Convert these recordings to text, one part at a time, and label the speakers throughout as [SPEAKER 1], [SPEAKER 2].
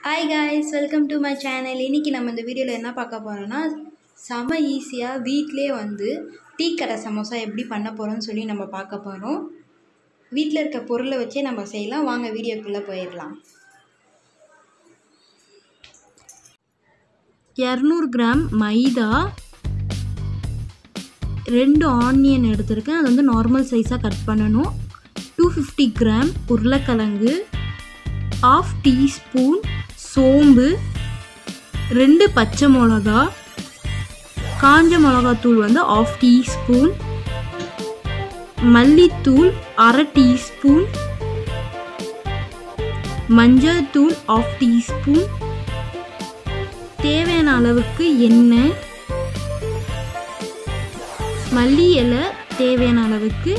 [SPEAKER 1] hi guys welcome to my channel இன்றைக்கி நம்ம இந்த வீடியோவில் என்ன பார்க்க போகிறோன்னா செம ஈஸியாக வீட்டிலே வந்து டீ கடை சமோசா எப்படி பண்ண போகிறோம்னு சொல்லி நம்ம பார்க்க போகிறோம் வீட்டில் இருக்க பொருளை வச்சே நம்ம செய்யலாம் வாங்க வீடியோக்குள்ளே போயிடலாம் இரநூறு கிராம் மைதா ரெண்டு ஆனியன் எடுத்திருக்கேன் அது வந்து நார்மல் சைஸாக கட் பண்ணணும் டூ ஃபிஃப்டி கிராம் உருளைக்கிழங்கு ஆஃப் டீஸ்பூன் சோம்பு ரெண்டு பச்சை மிளகா காஞ்ச மிளகாத்தூள் வந்து ஆஃப் டீஸ்பூன் மல்லித்தூள் அரை டீஸ்பூன் மஞ்சள் தூள் ஆஃப் டீஸ்பூன் தேவையான அளவுக்கு எண்ணெய் மல்லி இலை தேவையான அளவுக்கு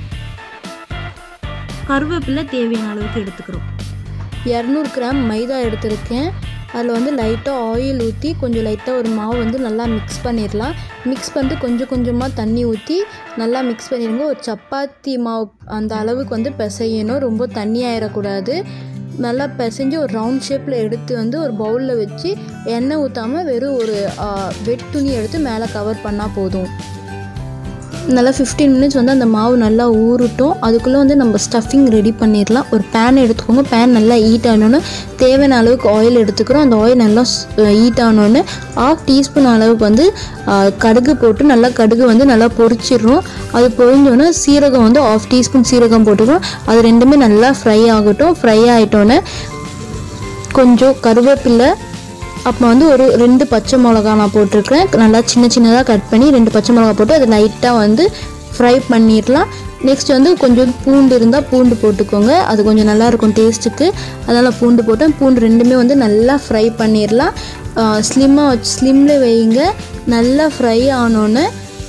[SPEAKER 1] கருவேப்பிலை தேவையான அளவுக்கு எடுத்துக்கிறோம் இரநூறு கிராம் மைதா எடுத்திருக்கேன் அதில் வந்து லைட்டாக ஆயில் ஊற்றி கொஞ்சம் லைட்டாக ஒரு மாவு வந்து நல்லா மிக்ஸ் பண்ணிடலாம் மிக்ஸ் பண்ணிட்டு கொஞ்சம் கொஞ்சமாக தண்ணி ஊற்றி நல்லா மிக்ஸ் பண்ணிடுங்க ஒரு சப்பாத்தி மாவு அந்த அளவுக்கு வந்து பிசையணும் ரொம்ப தண்ணி ஆயிடக்கூடாது நல்லா பிசைஞ்சு ஒரு ரவுண்ட் ஷேப்பில் எடுத்து வந்து ஒரு பவுலில் வச்சு எண்ணெய் ஊற்றாமல் வெறும் ஒரு வெட் துணி எடுத்து மேலே கவர் பண்ணால் போதும் நல்லா ஃபிஃப்டீன் மினிட்ஸ் வந்து அந்த மாவு நல்லா ஊறட்டும் அதுக்குள்ளே வந்து நம்ம ஸ்டஃபிங் ரெடி பண்ணிடலாம் ஒரு பேன் எடுத்துக்கோங்க பேன் நல்லா ஹீட் ஆனோன்னு தேவையான அளவுக்கு ஆயில் எடுத்துக்கிறோம் அந்த ஆயில் நல்லா ஹீட் ஆனோன்னு ஆஃப் டீஸ்பூன் அளவுக்கு வந்து கடுகு போட்டு நல்லா கடுகு வந்து நல்லா பொரிச்சிடுறோம் அது பொரிஞ்சோன்னே சீரகம் வந்து ஆஃப் டீஸ்பூன் சீரகம் போட்டுக்கிறோம் அது ரெண்டுமே நல்லா ஃப்ரை ஆகட்டும் ஃப்ரை ஆகிட்டோன்னே கொஞ்சம் கருவேப்பிலை அப்போ வந்து ஒரு ரெண்டு பச்சை மிளகா நான் போட்டிருக்கிறேன் நல்லா சின்ன சின்னதாக கட் பண்ணி ரெண்டு பச்சை மிளகா போட்டு அதை லைட்டாக வந்து ஃப்ரை பண்ணிடலாம் நெக்ஸ்ட் வந்து கொஞ்சம் பூண்டு இருந்தால் பூண்டு போட்டுக்கோங்க அது கொஞ்சம் நல்லாயிருக்கும் டேஸ்ட்டுக்கு அதனால் பூண்டு போட்டேன் பூண்டு ரெண்டுமே வந்து நல்லா ஃப்ரை பண்ணிடலாம் ஸ்லிம்மாக வச்சு ஸ்லிம்மில் வைங்க நல்லா ஃப்ரை ஆனோன்னே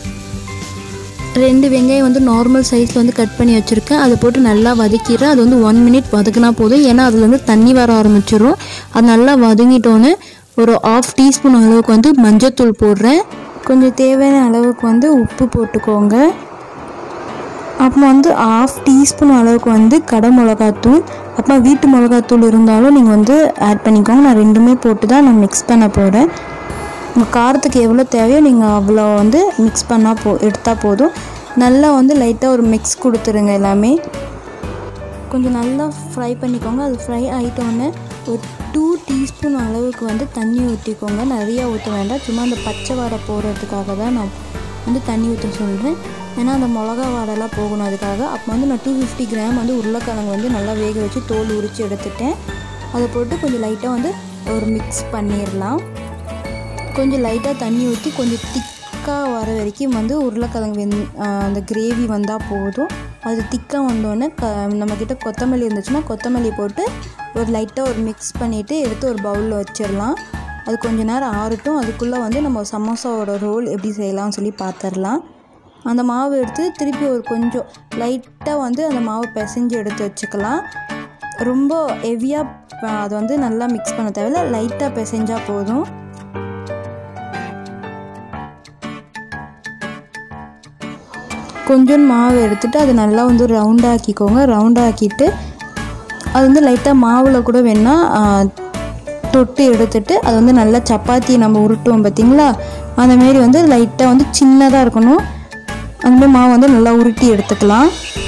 [SPEAKER 1] ரெண்டு வெங்காயம் வந்து நார்மல் சைஸில் வந்து கட் பண்ணி வச்சுருக்கேன் அதை போட்டு நல்லா வதக்கிடுறேன் அது வந்து ஒன் மினிட் வதக்கினா போதும் ஏன்னா அதில் வந்து தண்ணி வர ஆரம்பிச்சிடும் அது நல்லா வதங்கிட்டோன்னு ஒரு ஆஃப் டீஸ்பூன் அளவுக்கு வந்து மஞ்சத்தூள் போடுறேன் கொஞ்சம் தேவையான அளவுக்கு வந்து உப்பு போட்டுக்கோங்க அப்புறம் வந்து ஆஃப் டீஸ்பூன் அளவுக்கு வந்து கடை மிளகாத்தூள் அப்புறம் வீட்டு மிளகாத்தூள் இருந்தாலும் நீங்கள் வந்து ஆட் பண்ணிக்கோங்க நான் ரெண்டுமே போட்டு தான் நான் மிக்ஸ் பண்ண போகிறேன் உங்கள் காரத்துக்கு எவ்வளோ தேவையோ நீங்கள் அவ்வளோ வந்து மிக்ஸ் பண்ணால் போ எடுத்தால் போதும் நல்லா வந்து லைட்டாக ஒரு மிக்ஸ் கொடுத்துருங்க எல்லாமே கொஞ்சம் நல்லா ஃப்ரை பண்ணிக்கோங்க அது ஃப்ரை ஆகிட்டோன்னே ஒரு டூ டீஸ்பூன் அளவுக்கு வந்து தண்ணி ஊற்றிக்கோங்க நிறையா ஊற்ற வேண்டாம் சும்மா அந்த பச்சை வாடை போடுறதுக்காக தான் நான் வந்து தண்ணி ஊற்ற சொல்கிறேன் ஏன்னா அந்த மிளகா வாடெல்லாம் போகணும் அதுக்காக அப்போ வந்து நான் டூ ஃபிஃப்டி கிராம் வந்து உருளைக்கிழங்கு வந்து நல்லா வேக வச்சு தோல் உரித்து எடுத்துட்டேன் அதை போட்டு கொஞ்சம் லைட்டாக வந்து ஒரு மிக்ஸ் பண்ணிடலாம் கொஞ்சம் லைட்டாக தண்ணி ஊற்றி கொஞ்சம் திக்காக வர வரைக்கும் வந்து உருளைக்கிழங்கு வெந் அந்த கிரேவி வந்தால் போதும் அது திக்காக வந்தோடனே க நம்மக்கிட்ட கொத்தமல்லி இருந்துச்சுன்னா கொத்தமல்லி போட்டு ஒரு லைட்டாக ஒரு மிக்ஸ் பண்ணிவிட்டு எடுத்து ஒரு பவுலில் வச்சிடலாம் அது கொஞ்ச நேரம் ஆறட்டும் அதுக்குள்ளே வந்து நம்ம சமோசாவோட ரோல் எப்படி செய்யலாம்னு சொல்லி பார்த்துடலாம் அந்த மாவு எடுத்து திருப்பி ஒரு கொஞ்சம் லைட்டாக வந்து அந்த மாவு பிசைஞ்சு எடுத்து வச்சுக்கலாம் ரொம்ப ஹெவியாக அதை வந்து நல்லா மிக்ஸ் பண்ண தேவையில்ல லைட்டாக பிசைஞ்சால் போதும் கொஞ்சம் மாவு எடுத்துகிட்டு அது நல்லா வந்து ரவுண்டாக்கிக்கோங்க ரவுண்டாக்கிட்டு அது வந்து லைட்டாக மாவில் கூட வேணால் தொட்டு எடுத்துட்டு அது வந்து நல்லா சப்பாத்தி நம்ம உருட்டுவோம் பார்த்திங்களா அந்தமாரி வந்து லைட்டாக வந்து சின்னதாக இருக்கணும் அந்த மாவு வந்து நல்லா உருட்டி எடுத்துக்கலாம்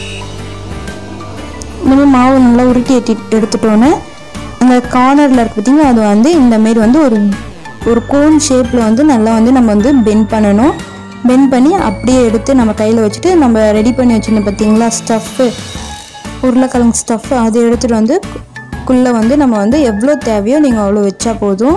[SPEAKER 1] இந்த மாதிரி மாவு நல்லா உருட்டி எட்டி எடுத்துட்டோன்னே அந்த கார்னரில் இருக்கு பார்த்திங்களா அது வந்து இந்தமாரி வந்து ஒரு ஒரு கோன் ஷேப்பில் வந்து நல்லா வந்து நம்ம வந்து பெண்ட் பண்ணணும் பெண்ட் பண்ணி அப்படியே எடுத்து நம்ம கையில் வச்சுட்டு நம்ம ரெடி பண்ணி வச்சுருந்தோம் பார்த்தீங்களா ஸ்டஃப்பு உருளைக்கிழங்கு ஸ்டஃப்பு அதை எடுத்துகிட்டு வந்து குள்ளே வந்து நம்ம வந்து எவ்வளோ தேவையோ நீங்கள் அவ்வளோ வச்சா போதும்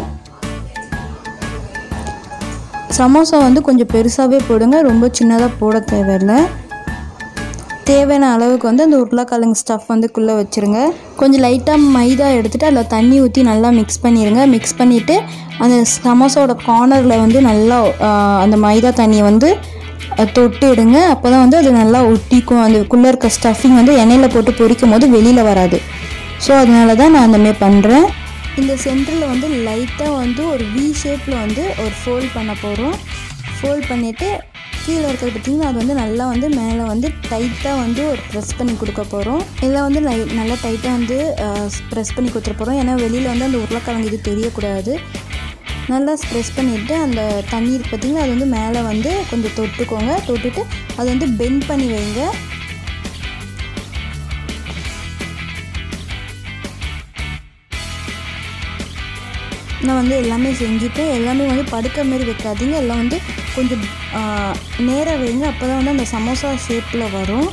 [SPEAKER 1] சமோசா வந்து கொஞ்சம் பெருசாகவே போடுங்க ரொம்ப சின்னதாக போட தேவையில்லை தேவையான அளவுக்கு வந்து அந்த உருளைக்கிழங்கு ஸ்டஃப் வந்து குள்ளே வச்சுருங்க கொஞ்சம் லைட்டாக மைதா எடுத்துகிட்டு அதில் தண்ணி ஊற்றி நல்லா மிக்ஸ் பண்ணிடுங்க மிக்ஸ் பண்ணிவிட்டு அந்த சமோசாவோட கார்னரில் வந்து நல்லா அந்த மைதா தண்ணியை வந்து தொட்டு விடுங்க அப்போ தான் வந்து அது நல்லா ஒட்டிக்கும் அதுக்குள்ளே இருக்க ஸ்டஃபிங் வந்து எண்ணெயில் போட்டு பொரிக்கும் போது வெளியில் வராது ஸோ அதனால தான் நான் அந்தமாரி பண்ணுறேன் இந்த சென்டரில் வந்து லைட்டாக வந்து ஒரு வி ஷேப்பில் வந்து ஒரு ஃபோல்ட் பண்ண போகிறோம் ஃபோல்ட் பண்ணிவிட்டு கீழே இருக்கிறது பார்த்திங்கன்னா அது வந்து நல்லா வந்து மேலே வந்து டைட்டாக வந்து ஒரு ப்ரெஸ் பண்ணி கொடுக்க போகிறோம் இதில் வந்து நை நல்லா டைட்டாக வந்து ப்ரெஸ் பண்ணி கொடுத்துட போகிறோம் ஏன்னா வெளியில் வந்து அந்த உருளைக்கிழங்கு இது தெரியக்கூடாது நல்லா ப்ரெஸ் பண்ணிவிட்டு அந்த தண்ணீர் பார்த்திங்கன்னா அது வந்து மேலே வந்து கொஞ்சம் தொட்டுக்கோங்க தொட்டுட்டு அது வந்து பெண்ட் பண்ணி வைங்க நான் வந்து எல்லாமே செஞ்சுட்டேன் எல்லாமே வந்து படுக்க மாரி வைக்காதீங்க எல்லாம் வந்து கொஞ்சம் நேராக வைங்க அப்போ தான் வந்து அந்த சமோசா ஷேப்பில் வரும்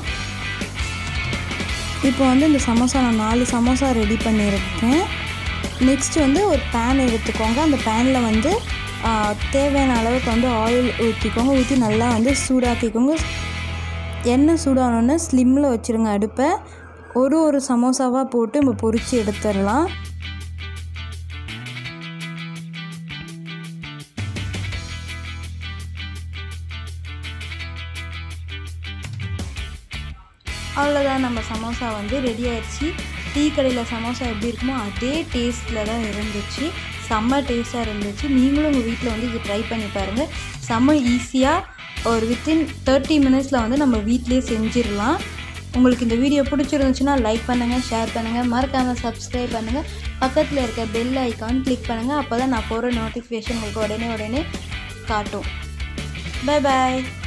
[SPEAKER 1] இப்போ வந்து இந்த சமோசா நான் நாலு சமோசா ரெடி பண்ணியிருக்கேன் நெக்ஸ்ட் வந்து ஒரு பேன் எடுத்துக்கோங்க அந்த பேனில் வந்து ஆ, தேவையான அளவுக்கு வந்து ஆயில் ஊற்றிக்கோங்க ஊற்றி நல்லா வந்து சூடாக்கிக்கோங்க எண்ணெய் சூடானோடனே ஸ்லிம்மில் வச்சுருங்க அடுப்பை ஒரு ஒரு சமோசாவாக போட்டு நம்ம பொரித்து எடுத்துடலாம் அவ்வளோதான் நம்ம சமோசா வந்து ரெடி ஆயிடுச்சு டீ கடையில் சமோசா எப்படி இருக்குமோ அதே டேஸ்ட்டில் தான் இருந்துச்சு செம்ம டேஸ்ட்டாக இருந்துச்சு நீங்களும் உங்கள் வீட்டில் வந்து இது ட்ரை பண்ணி பாருங்கள் செம்ம ஈஸியாக ஒரு வித்தின் தேர்ட்டி மினிட்ஸில் வந்து நம்ம வீட்டிலே செஞ்சிடலாம் உங்களுக்கு இந்த வீடியோ பிடிச்சிருந்துச்சுன்னா லைக் பண்ணுங்கள் ஷேர் பண்ணுங்கள் மறக்காமல் சப்ஸ்கிரைப் பண்ணுங்கள் பக்கத்தில் இருக்க பெல் ஐக்கான் கிளிக் பண்ணுங்கள் அப்போ தான் நான் போகிற நோட்டிஃபிகேஷன் உங்களுக்கு உடனே உடனே காட்டும் பை பாய்